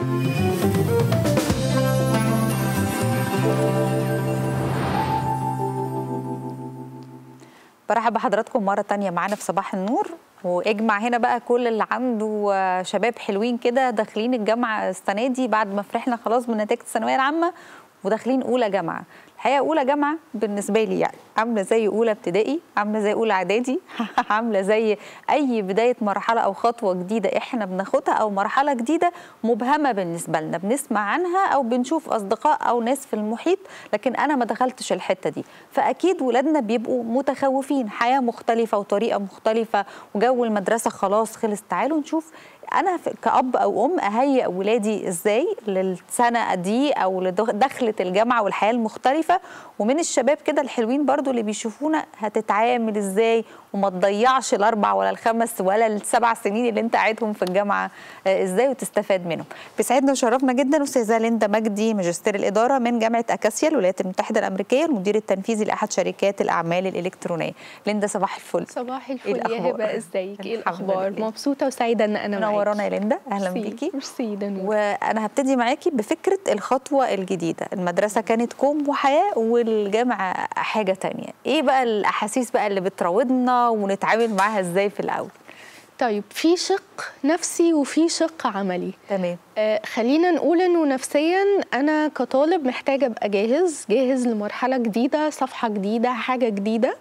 برحب بحضراتكم مرة تانية معانا في صباح النور واجمع هنا بقى كل اللي عنده آه، شباب حلوين كده داخلين الجامعة السنة دي بعد ما فرحنا خلاص بنتيجة الثانوية العامة وداخلين أولى جامعة الحقيقة أولى جامعة بالنسبة لي يعني عاملة زي أولى ابتدائي عاملة زي أولى إعدادي عاملة زي أي بداية مرحلة أو خطوة جديدة إحنا بناخدها أو مرحلة جديدة مبهمة بالنسبة لنا بنسمع عنها أو بنشوف أصدقاء أو ناس في المحيط لكن أنا ما دخلتش الحتة دي فأكيد ولادنا بيبقوا متخوفين حياة مختلفة وطريقة مختلفة وجو المدرسة خلاص خلص تعالوا نشوف انا في- كاب او ام اهيئ ولادي ازاي للسنه دي او لدخله الجامعه والحياه المختلفه ومن الشباب كده الحلوين برضو اللي بيشوفونا هتتعامل ازاي وما تضيعش الاربع ولا الخمس ولا السبع سنين اللي انت قاعدهم في الجامعه آه، ازاي وتستفاد منهم بيسعدنا وشرفنا جدا استاذه ليندا مجدي ماجستير الاداره من جامعه اكاسيا الولايات المتحده الامريكيه المدير التنفيذي لاحد شركات الاعمال الالكترونيه ليندا صباح الفل صباح إيه الفل يا الأخبار؟ هبه ازيك ايه الحمد الاخبار لله. مبسوطه وسعيده ان انا معاكي منورانا يا ليندا اهلا ميرسي، بيكي ميرسي ده نور. وانا هبتدي معاكي بفكره الخطوه الجديده المدرسه كانت كوم وحياه والجامعه حاجه تانية ايه بقى الاحاسيس بقى اللي بتراودنا ونتعامل معاها ازاي في الاول طيب في شق نفسي وفي شق عملي تمام آه خلينا نقول انه نفسيا انا كطالب محتاجه ابقى جاهز جاهز لمرحله جديده صفحه جديده حاجه جديده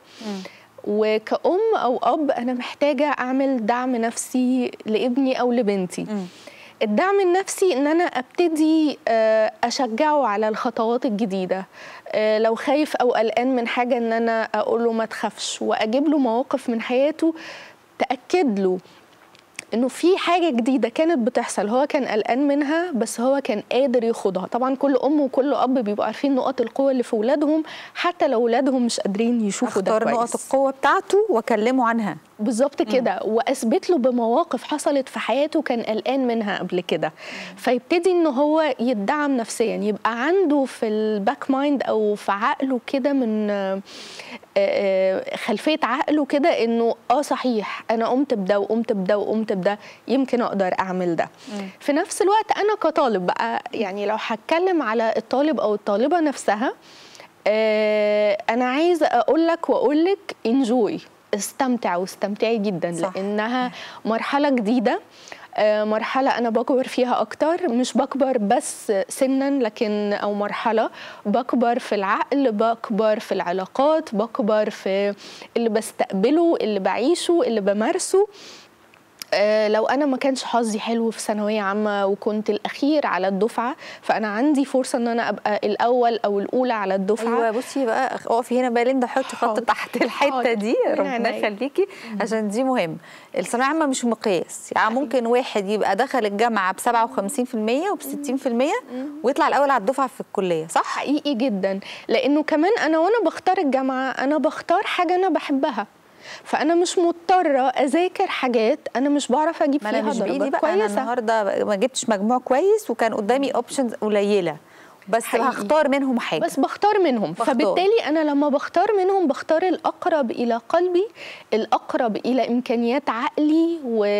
وكأم أو أب أنا محتاجة أعمل دعم نفسي لابني أو لبنتي الدعم النفسي ان انا ابتدي آه، اشجعه على الخطوات الجديده آه، لو خايف او قلقان من حاجه ان انا اقول له ما تخافش واجيب له مواقف من حياته تاكد له انه في حاجه جديده كانت بتحصل هو كان قلقان منها بس هو كان قادر يخوضها طبعا كل ام وكل اب بيبقوا عارفين نقط القوه اللي في اولادهم حتى لو اولادهم مش قادرين يشوفوا ده اختار كويس نقط القوه بتاعته واكلمه عنها بالظبط كده واثبت له بمواقف حصلت في حياته كان قلقان منها قبل كده فيبتدي ان هو يدعم نفسيا يبقى عنده في الباك مايند او في عقله كده من آه، آه، خلفيه عقله كده انه اه صحيح انا قمت بده وقمت بده وقمت بده يمكن اقدر اعمل ده في نفس الوقت انا كطالب بقى يعني لو هتكلم على الطالب او الطالبه نفسها آه، انا عايزه اقول لك واقول لك انجوي استمتع واستمتعي جدا صح. لانها مرحله جديده آه، مرحلة أنا بكبر فيها أكتر مش بكبر بس سنا لكن أو مرحلة بكبر في العقل بكبر في العلاقات بكبر في اللي بستقبله اللي بعيشه اللي بمارسه آه، لو انا ما كانش حظي حلو في ثانويه عامه وكنت الاخير على الدفعه فانا عندي فرصه ان انا ابقى الاول او الاولى على الدفعه ايوه بصي بقى اقفي هنا بقى ليندا حطي خط حاضر. تحت الحته حاضر. دي من ربنا عينيا. يخليكي عشان دي مهم الثانويه العامه مش مقياس يعني ممكن واحد يبقى دخل الجامعه ب 57% وب 60% ويطلع الاول على الدفعه في الكليه صح حقيقي جدا لانه كمان انا وانا بختار الجامعه انا بختار حاجه انا بحبها فانا مش مضطره اذاكر حاجات انا مش بعرف اجيب ما فيها انا مش بايدي درجات بقى انا كويسه النهارده ما جبتش مجموع كويس وكان قدامي اوبشنز قليله بس حقيقي. هختار منهم حاجه بس بختار منهم بختار. فبالتالي انا لما بختار منهم بختار الاقرب الى قلبي الاقرب الى امكانيات عقلي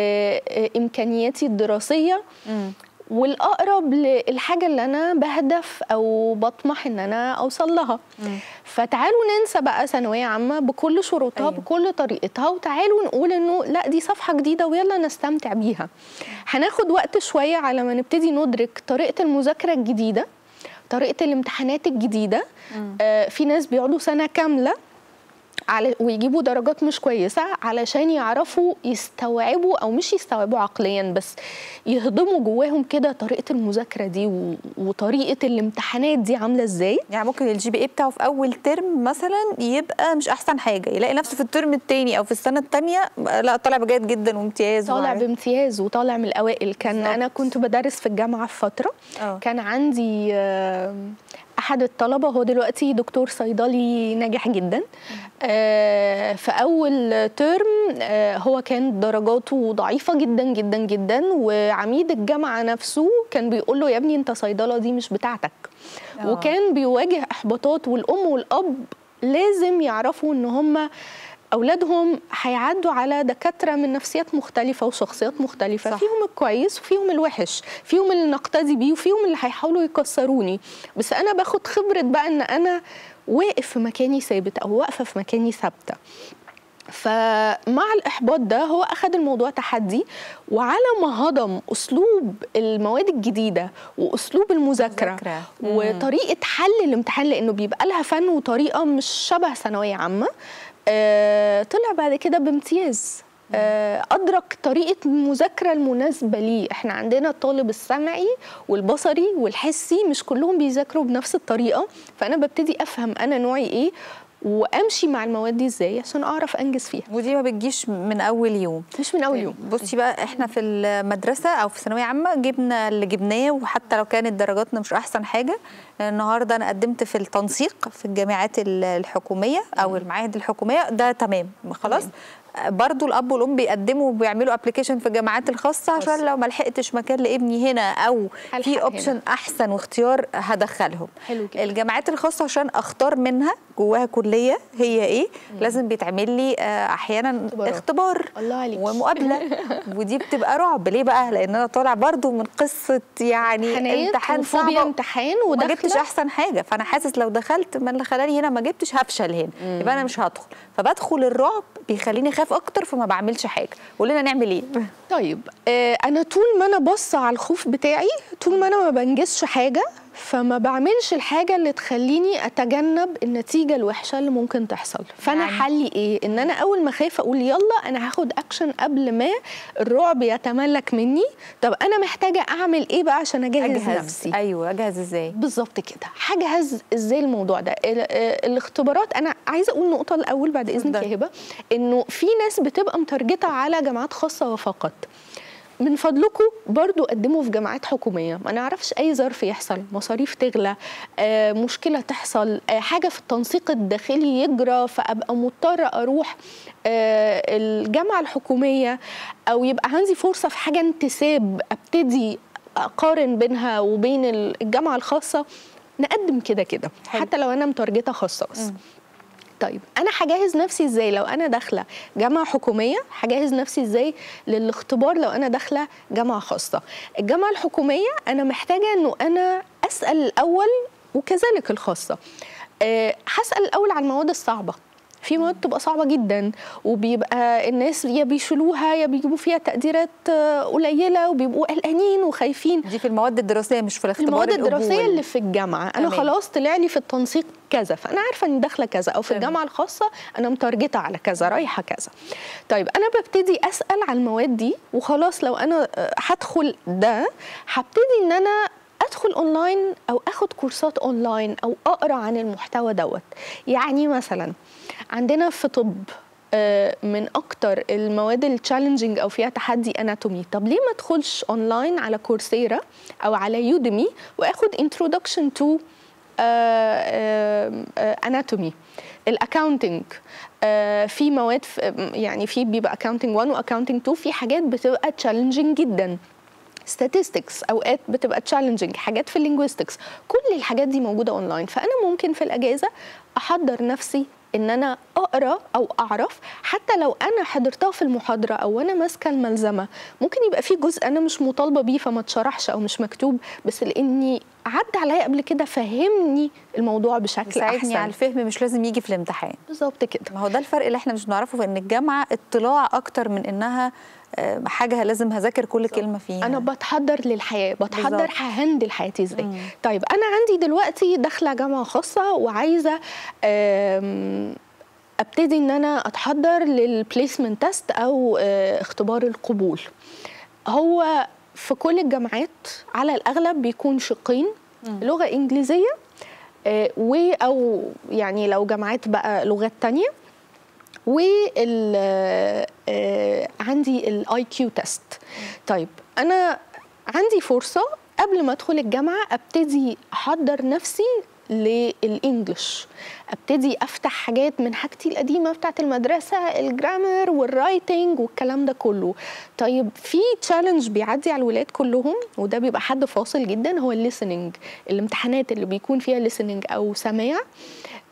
وامكانياتي الدراسيه مم. والاقرب للحاجه اللي انا بهدف او بطمح ان انا اوصل لها فتعالوا ننسى بقى ثانويه عامه بكل شروطها أيوة. أيوة. بكل طريقتها وتعالوا نقول انه لا دي صفحه جديده ويلا نستمتع بيها هناخد وقت شويه على ما نبتدي ندرك طريقه المذاكره الجديده طريقه الامتحانات الجديده آه في ناس بيقعدوا سنه كامله على ويجيبوا درجات مش كويسه علشان يعرفوا يستوعبوا او مش يستوعبوا عقليا بس يهضموا جواهم كده طريقه المذاكره دي و... وطريقه الامتحانات دي عامله ازاي يعني ممكن الجي بي اي بتاعه في اول ترم مثلا يبقى مش احسن حاجه يلاقي نفسه في الترم الثاني او في السنه الثانيه لا طالع بجيد جدا وامتياز طالع وعارف. بامتياز وطالع من الاوائل كان بالظبط. انا كنت بدرس في الجامعه في فتره آه. كان عندي آه، احد الطلبه هو دلوقتي دكتور صيدلي ناجح جدا آه، في اول ترم آه، هو كان درجاته ضعيفه جدا جدا جدا وعميد الجامعه نفسه كان بيقول له يا ابني انت صيدله دي مش بتاعتك آه. وكان بيواجه احباطات والام والاب لازم يعرفوا ان هم اولادهم هيعدوا على دكاتره من نفسيات مختلفه وشخصيات مختلفه صح. صح. فيهم الكويس وفيهم الوحش فيهم اللي نقتدي بيه وفيهم اللي هيحاولوا يكسروني بس انا باخد خبره بقى ان انا واقف في مكاني ثابت او واقفه في مكاني ثابته فمع الاحباط ده هو اخذ الموضوع تحدي وعلى ما هضم اسلوب المواد الجديده واسلوب المذاكره مذاكرة. وطريقه حل الامتحان لانه بيبقى لها فن وطريقه مش شبه ثانويه عامه آه طلع بعد كده بامتياز آه، أدرك طريقة المذاكرة المناسبة ليه إحنا عندنا الطالب السمعي والبصري والحسي مش كلهم بيذاكروا بنفس الطريقة فأنا ببتدي أفهم أنا نوعي إيه وأمشي مع المواد دي إزاي عشان أعرف أنجز فيها ودي ما بتجيش من اول يوم مش من أول يوم بصي بقى احنا في المدرسه او في ثانويه عامه جبنا اللي جبناه وحتى لو كانت درجاتنا مش احسن حاجه النهارده انا قدمت في التنسيق في الجامعات ال- الحكوميه او المعاهد الحكوميه ده تمام خلاص برضو الاب والام بيقدموا وبيعملوا ابلكيشن في الجامعات الخاصه عشان خاصة. لو ما لحقتش مكان لابني هنا او هلحق في هنا. اوبشن احسن واختيار هدخلهم حلو جدا. الجامعات الخاصه عشان اختار منها جواها كليه هي ايه لازم بيتعمل لي آه، احيانا اختبارات. اختبار الله عليكي. ومقابله ودي بتبقى رعب ليه بقى لان انا طالع برضو من قصه يعني امتحانات امتحان وفوبيا صعب امتحان وما وداخلة- جبتش احسن حاجه فانا حاسس لو دخلت ما اللي خلاني هنا ما جبتش هفشل هنا يبقى انا مش هدخل فبدخل الرعب بيخليني اخاف اكتر فما بعملش حاجه قول لنا نعمل ايه طيب آه، انا طول ما انا باصه على الخوف بتاعي طول ما انا ما بنجزش حاجه فما بعملش الحاجه اللي تخليني اتجنب النتيجه الوحشه اللي ممكن تحصل فانا يعني- يعني حلي ايه ان انا اول ما خايفه اقول يلا انا هاخد اكشن قبل ما الرعب يتملك مني طب انا محتاجه اعمل ايه بقى عشان اجهز اجهز نفسي ايوه اجهز ازاي بالظبط كده هجهز ازاي الموضوع ده ال- آه، الاختبارات انا عايزه اقول نقطه الاول بعد اذنك اتفضلي. يا هبه انه في ناس بتبقى مترجته على جامعات خاصه وفقط من فضلكم برضو قدموا في جامعات حكوميه ما نعرفش اي ظرف يحصل مصاريف تغلى آه، مشكله تحصل آه، حاجه في التنسيق الداخلي يجرى فابقى مضطره اروح آه، الجامعه الحكوميه او يبقى عندي فرصه في حاجه انتساب ابتدي اقارن بينها وبين الجامعه الخاصه نقدم كده كده حلو. حتى لو انا متارجته خاصه بس طيب انا هجهز نفسي ازاي لو انا داخله جامعه حكوميه هجهز نفسي ازاي للاختبار لو انا داخله جامعه خاصه الجامعه الحكوميه انا محتاجه انه انا اسال الاول وكذلك الخاصه أه هسال الاول عن المواد الصعبه في مواد تبقى صعبة جدا وبيبقى الناس يا بيشيلوها يا بيجيبوا فيها تقديرات آه، قليلة وبيبقوا قلقانين وخايفين دي في المواد الدراسيه مش في الاختبار المواد الدراسيه القبول. اللي في الجامعه انا تمام. خلاص طلع لي في التنسيق كذا فانا عارفه اني داخله كذا او في تمام. الجامعه الخاصه انا متارجته على كذا رايحه كذا طيب انا ببتدي اسال على المواد دي وخلاص لو انا آه، هدخل ده هبتدي ان انا ادخل اونلاين او اخد كورسات اونلاين او اقرا عن المحتوى دوت يعني مثلا عندنا في طب آه، من اكتر المواد التشالنجينج او فيها تحدي اناتومي طب ليه ما ادخلش اونلاين على كورسيرا او على يوديمي واخد انترودكشن تو اناتومي الاكاونتنج في مواد في- يعني في بيبقى اكاونتنج 1 واكاونتنج 2 في حاجات بتبقى تشالنجينج جدا statistics اوقات بتبقى تشالنجينج حاجات في اللينجويستكس كل الحاجات دي موجوده اونلاين فانا ممكن في الاجازه احضر نفسي ان انا اقرا او اعرف حتى لو انا حضرتها في المحاضره او انا ماسكه الملزمه ممكن يبقى في جزء انا مش مطالبه بيه فما اتشرحش او مش مكتوب بس لاني عدى عليا قبل كده فهمني الموضوع بشكل يساعدني احسن على الفهم مش لازم يجي في الامتحان بالظبط كده ما هو ده الفرق اللي احنا مش بنعرفه في ان الجامعه اطلاع اكتر من انها آه، حاجه لازم هذاكر كل كلمه فيها انا بتحضر للحياه بتحضر بالظبط. ههندل حياتي ازاي مم. طيب انا عندي دلوقتي داخله جامعه خاصه وعايزه آم، ابتدي ان انا اتحضر للبليسمنت تيست او آه، اختبار القبول هو في كل الجامعات على الاغلب بيكون شقين لغه انجليزيه آه، و او يعني لو جامعات بقى لغات تانية وال آه، عندي الاي كيو تيست طيب انا عندي فرصه قبل ما ادخل الجامعه ابتدي احضر نفسي للانجليش ابتدي افتح حاجات من حاجتي القديمه بتاعت المدرسه الجرامر والرايتنج والكلام ده كله طيب في تشالنج بيعدي على الولاد كلهم وده بيبقى حد فاصل جدا هو الليسننج الامتحانات اللي بيكون فيها listening او سماع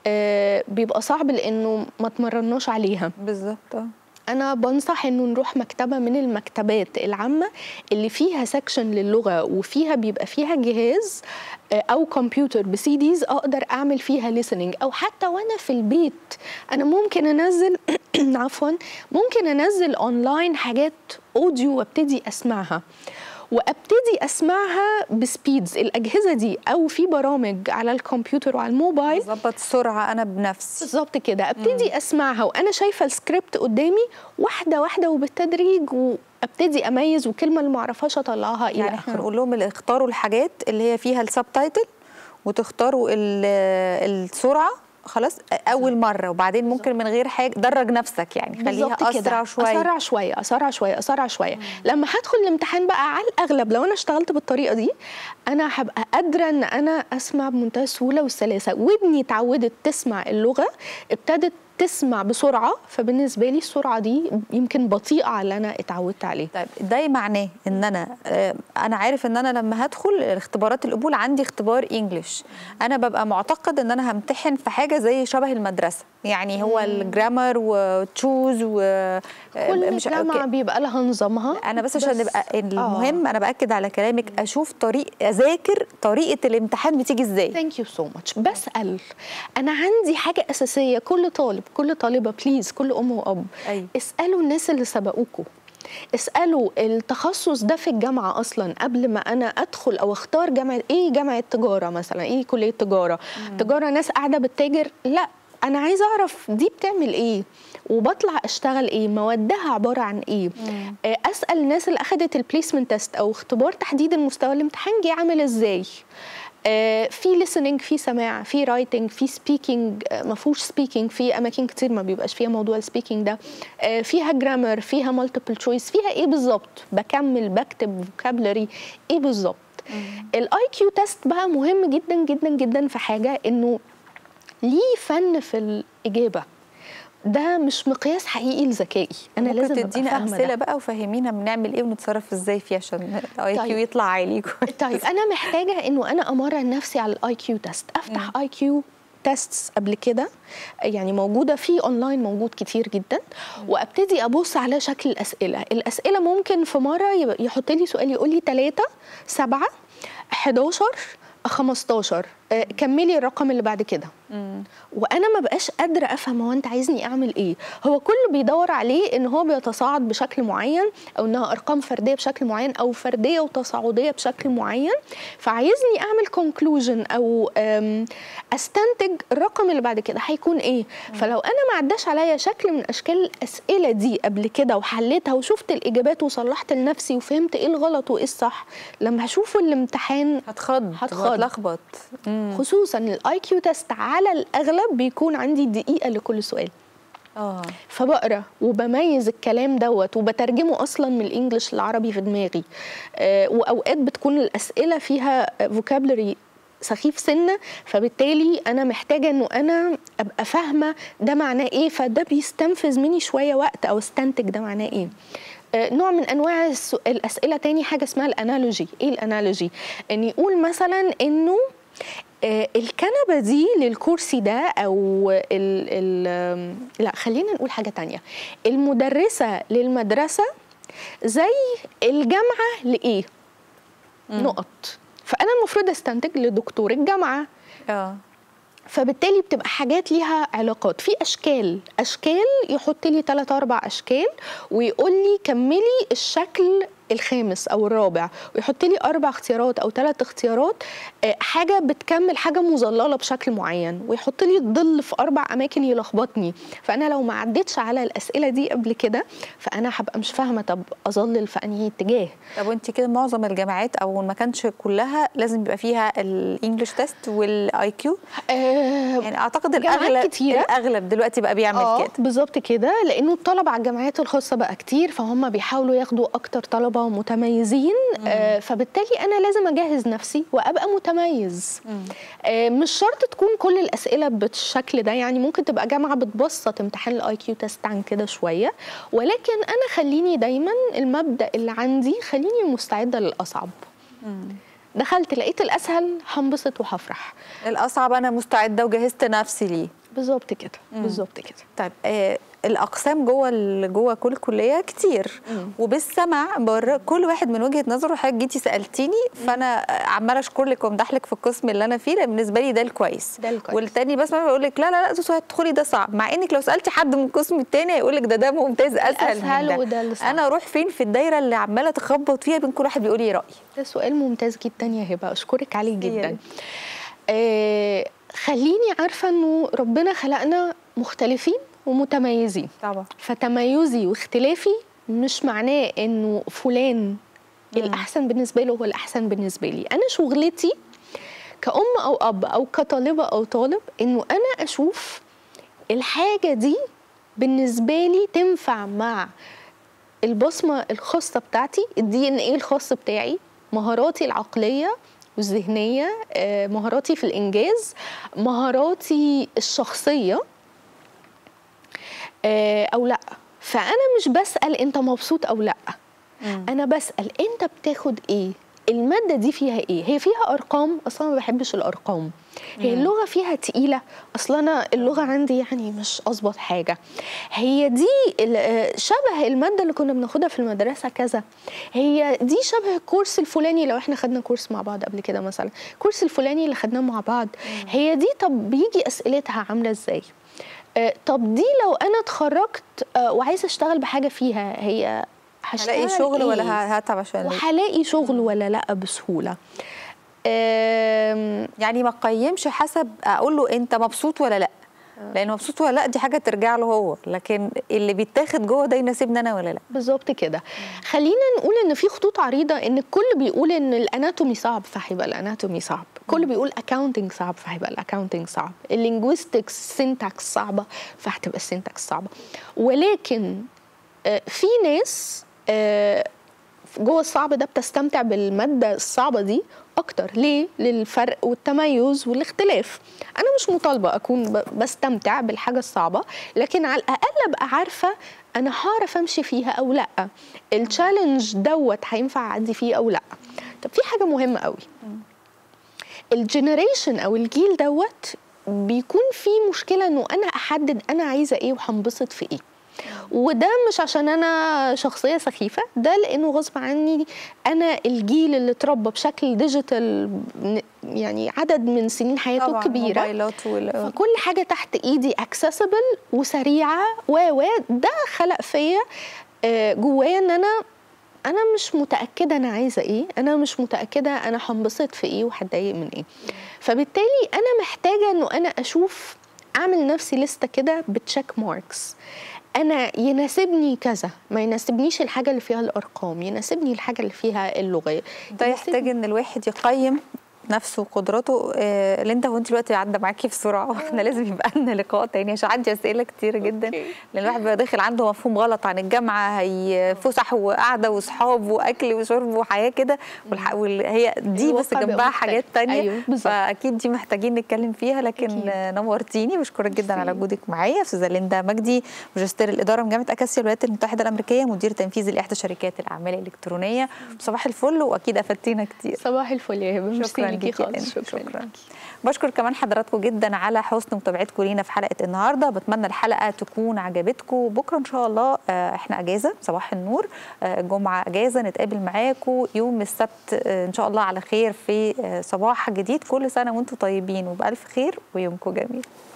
آه، بيبقى صعب لانه ما تمرناش عليها بالظبط اه انا بنصح انه نروح مكتبه من المكتبات العامه اللي فيها سكشن للغه وفيها بيبقى فيها جهاز آه، او كمبيوتر بسي ديز اقدر اعمل فيها listening او حتى وانا في البيت انا ممكن انزل عفوا ممكن انزل اونلاين حاجات اوديو وابتدي اسمعها وابتدي اسمعها بسبيدز الاجهزه دي او في برامج على الكمبيوتر وعلى الموبايل ظبط السرعه انا بنفسي بالظبط كده ابتدي اسمعها وانا شايفه السكريبت قدامي واحده واحده وبالتدريج وابتدي اميز وكلمه اللي ما اعرفهاش اطلعها الى يعني احنا اخره نقول لهم اللي اختاروا الحاجات اللي هي فيها السب تايتل وتختاروا ال- السرعه خلاص اول مره وبعدين ممكن من غير حاجه درج نفسك يعني خليها بالظبط كده. اسرع شويه اسرع شويه اسرع شويه اسرع شويه لما هدخل الامتحان بقى على الاغلب لو انا اشتغلت بالطريقه دي انا هبقى قادره ان انا اسمع بمنتهى السهوله والسلاسه ودني اتعودت تسمع اللغه ابتدت تسمع بسرعه فبالنسبه لي السرعه دي يمكن بطيئه على اللي انا اتعودت عليه طيب ده معناه ان انا آه، انا عارف ان انا لما هدخل اختبارات القبول عندي اختبار انجليش انا ببقى معتقد ان انا همتحن في حاجه زي شبه المدرسه يعني هو الجرامر وتشوز و آه، كل مش- جامعه بيبقى لها نظامها انا بس عشان نبقى آه. المهم انا باكد على كلامك اشوف طريق اذاكر طريقه الامتحان بتيجي ازاي ثانك يو سو ماتش بسال انا عندي حاجه اساسيه كل طالب كل طالبه بليز كل ام واب أيوة. اسالوا الناس اللي سبقوكوا اسالوا التخصص ده في الجامعه اصلا قبل ما انا ادخل او اختار جامعه ايه جامعه تجاره مثلا ايه كليه تجاره تجاره ناس قاعده بتتاجر لا انا عايزه اعرف دي بتعمل ايه وبطلع اشتغل ايه موادها عباره عن ايه آه، اسال الناس اللي اخذت البليسمنت تيست او اختبار تحديد المستوى الامتحان جه عامل ازاي آه، في listening في سماع في رايتنج في سبيكينج ما فيهوش سبيكينج في اماكن كتير ما بيبقاش فيها موضوع السبيكينج ده آه، فيها جرامر فيها مالتيبل تشويس فيها ايه بالظبط بكمل بكتب فوكابلري ايه بالظبط الاي كيو تيست بقى مهم جدا جدا جدا في حاجه انه ليه فن في الاجابه ده مش مقياس حقيقي لذكائي انا ممكن لازم أبقى تدينا فاهمة ده. امثله بقى وفهمينا بنعمل ايه ونتصرف ازاي فيه عشان الاي كيو طيب. يطلع عالي طيب انا محتاجه انه انا امرن نفسي على الاي كيو تيست افتح اي كيو تيستس قبل كده يعني موجوده في اونلاين موجود كتير جدا وابتدي ابص على شكل الاسئله الاسئله ممكن في مره يبقى- يحط لي سؤال يقول لي 3 7 11 15 آه، كملي الرقم اللي بعد كده وانا ما بقاش قادره افهم هو انت عايزني اعمل ايه هو كله بيدور عليه ان هو بيتصاعد بشكل معين او انها ارقام فرديه بشكل معين او فرديه وتصاعديه بشكل معين فعايزني اعمل كونكلوجن او أم، استنتج الرقم اللي بعد كده هيكون ايه فلو انا ما عداش عليا شكل من اشكال الاسئله دي قبل كده وحليتها وشفت الاجابات وصلحت لنفسي وفهمت ايه الغلط وايه الصح لما هشوف الامتحان هتخض هتخض. هتلخبط خصوصا الاي كيو تيست على الاغلب بيكون عندي دقيقه لكل سؤال اه فبقرا وبميز الكلام دوت وبترجمه اصلا من الانجليش للعربي في دماغي آه واوقات بتكون الاسئله فيها فوكابلري سخيف سنه فبالتالي انا محتاجه انه انا ابقى فاهمه ده معناه ايه فده بيستنفذ مني شويه وقت او استنتج ده معناه ايه آه، نوع من انواع الس- الاسئله تاني حاجه اسمها الانالوجي ايه الانالوجي ان يقول مثلا انه آه، الكنبه دي للكرسي ده او ال ال آم، لا خلينا نقول حاجه تانية المدرسه للمدرسه زي الجامعه لايه نقط فانا المفروض استنتج لدكتور الجامعه اه فبالتالي بتبقى حاجات ليها علاقات في اشكال اشكال يحط لي ثلاث اربع اشكال ويقول لي كملي الشكل الخامس او الرابع ويحط لي اربع اختيارات او ثلاث اختيارات آه، حاجه بتكمل حاجه مظلله بشكل معين ويحط لي الظل في اربع اماكن يلخبطني فانا لو ما عدتش على الاسئله دي قبل كده فانا هبقى مش فاهمه طب اظلل في انهي اتجاه طب وانت كده معظم الجامعات او ما كانش كلها لازم يبقى فيها الانجليش تيست والاي كيو آه، يعني اعتقد جامعات الاغلب كتيرة. الاغلب دلوقتي بقى بيعمل اه كده بالظبط كده لانه الطلبه على الجامعات الخاصه بقى كتير فهم بيحاولوا ياخدوا اكتر طلبه متميزين آه فبالتالي انا لازم اجهز نفسي وابقى متميز آه مش شرط تكون كل الاسئله بالشكل ده يعني ممكن تبقى جامعه بتبسط امتحان الاي كيو تيست عن كده شويه ولكن انا خليني دايما المبدا اللي عندي خليني مستعده للاصعب دخلت لقيت الاسهل هنبسط وهفرح الاصعب انا مستعده وجهزت نفسي ليه بالظبط كده بالظبط كده طيب آه الاقسام جوه ال- جوه كل كليه كتير وبالسمع بره كل واحد من وجهه نظره حضرتك جيتي سالتيني فانا عماله اشكر لك وامدح لك في القسم اللي انا فيه لان بالنسبه لي ده الكويس ده الكويس. والتاني بسمع بيقول لك لا لا لا ده هتدخلي ده صعب مع انك لو سالتي حد من القسم التاني هيقول لك ده ده ممتاز اسهل من الأسهل ده وده اللي صعب. انا اروح فين في الدايره اللي عماله تخبط فيها بين كل واحد بيقول لي راي ده سؤال ممتاز جدا يا هبه اشكرك عليه يا جدا ريت. آه خليني عارفه انه ربنا خلقنا مختلفين ومتميزين طبعا فتميزي واختلافي مش معناه انه فلان الاحسن بالنسبه له هو الاحسن بالنسبه لي انا شغلتي كأم او اب او كطالبه او طالب انه انا اشوف الحاجه دي بالنسبه لي تنفع مع البصمه الخاصه بتاعتي الدي ان ايه الخاص بتاعي مهاراتي العقليه والذهنيه آه، مهاراتي في الانجاز مهاراتي الشخصيه آه، او لا فانا مش بسال انت مبسوط او لا انا بسال انت بتاخد ايه المادة دي فيها ايه؟ هي فيها أرقام أصلا ما بحبش الأرقام هي اللغة فيها تقيلة أصلا أنا اللغة عندي يعني مش أظبط حاجة هي دي ال- آه، شبه المادة اللي كنا بناخدها في المدرسة كذا هي دي شبه الكورس الفلاني لو احنا خدنا كورس مع بعض قبل كده مثلا الكورس الفلاني اللي خدناه مع بعض هي دي طب بيجي أسئلتها عاملة ازاي؟ آه، طب دي لو انا اتخرجت آه، وعايزه اشتغل بحاجه فيها هي هشتغل هلاقي شغل إيه؟ ولا ه- هتعب عشان ألاقي؟ وهلاقي شغل ولا لا بسهوله آم، يعني ما قيمش حسب اقول له انت مبسوط ولا لا لان مبسوط ولا لا دي حاجه ترجع له هو لكن اللي بيتاخد جوه ده يناسبني انا ولا لا بالظبط كده خلينا نقول ان في خطوط عريضه ان الكل بيقول ان الاناتومي صعب فهيبقى الاناتومي صعب الكل بيقول اكاونتنج صعب فهيبقى الاكاونتنج صعب اللينجويستكس سينتاكس صعبه فهتبقى السينتاكس صعبه ولكن آه، في ناس آه، جوه الصعب ده بتستمتع بالماده الصعبه دي اكتر ليه للفرق والتميز والاختلاف انا مش مطالبه اكون ب- بستمتع بالحاجه الصعبه لكن على الاقل ابقى عارفه انا هعرف امشي فيها او لا التشالنج دوت هينفع اعدي فيه او لا طب في حاجه مهمه قوي الجنريشن او الجيل دوت بيكون في مشكله انه انا احدد انا عايزه ايه وهنبسط في ايه وده مش عشان انا شخصيه سخيفه ده لانه غصب عني انا الجيل اللي اتربى بشكل ديجيتال يعني عدد من سنين حياته طبعا كبيره موبايلات وال... فكل حاجه تحت ايدي اكسسبل وسريعه و و ده خلق فيا آه، جوايا ان انا انا مش متاكده انا عايزه ايه انا مش متاكده انا هنبسط في ايه وهتضايق من ايه فبالتالي انا محتاجه انه انا اشوف اعمل نفسي لستة كده بتشيك ماركس انا يناسبني كذا ما يناسبنيش الحاجه اللي فيها الارقام يناسبني الحاجه اللي فيها اللغه ده يحتاج ان الواحد يقيم نفسه وقدراته آه، اللي انت وانت دلوقتي عدى معاكي بسرعه واحنا لازم يبقى لنا لقاء تاني عشان عندي اسئله كتير جدا أوكي. لان الواحد بيبقى داخل عنده مفهوم غلط عن الجامعه هي فسح وقعده وصحاب واكل وشرب وحياه كده والح... وال... هي دي بس الواقع جنبها بيبقى حاجات مختلف. تانية أيوه، بالظبط. فاكيد دي محتاجين نتكلم فيها لكن أكيد. آه، نورتيني بشكرك جدا على ميرسي. وجودك معايا استاذه ليندا مجدي ماجستير الاداره من جامعه اكاسيا الولايات المتحده الامريكيه مدير تنفيذي لاحدى شركات الاعمال الالكترونيه صباح الفل واكيد افدتينا كتير صباح الفل يا هبه ميرسي شكرا ليكي ليكي خالص أنت. شكرا, شكرا ليكي. بشكر كمان حضراتكم جدا على حسن متابعتكم لينا في حلقه النهارده بتمنى الحلقه تكون عجبتكم بكره ان شاء الله آه، احنا اجازه صباح النور آه، الجمعه اجازه نتقابل معاكم يوم السبت آه، ان شاء الله على خير في آه، صباح جديد كل سنه وانتم طيبين وبالف خير ويومكم جميل